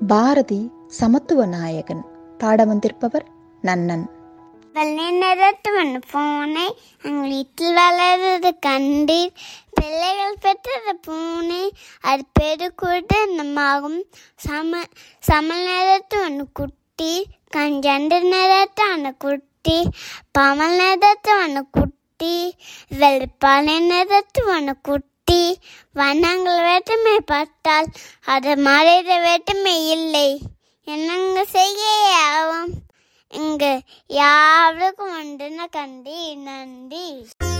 பாரதி சமத்துவ நாயகன் பாட வந்திருப்பவர் நன்னன் வெள்ளை நிறத்து ஒன்று பூனை எங்கள் வீட்டில் வளர்றது கண்டீர் பிள்ளைகள் பெற்றது பூனை அது பெருக்கூட்டு நம்மாகும் சம சம நிறத்து ஒன்று குட்டி கஞ்சண்டு நிறத்து ஒன்று குட்டி பமல் நிறத்து ஒன்று குட்டி வெள்ளிப்பாலை நிறத்து ஒன்று குட்டி வண்ணங்கள் வேற்றுமை பார்த்தால் அது மறைத வேற்றுமை இல்லை என்னங்க செய்ய ஆகும் இங்கு யாருக்கும் உண்டுன கண்டி நன்றி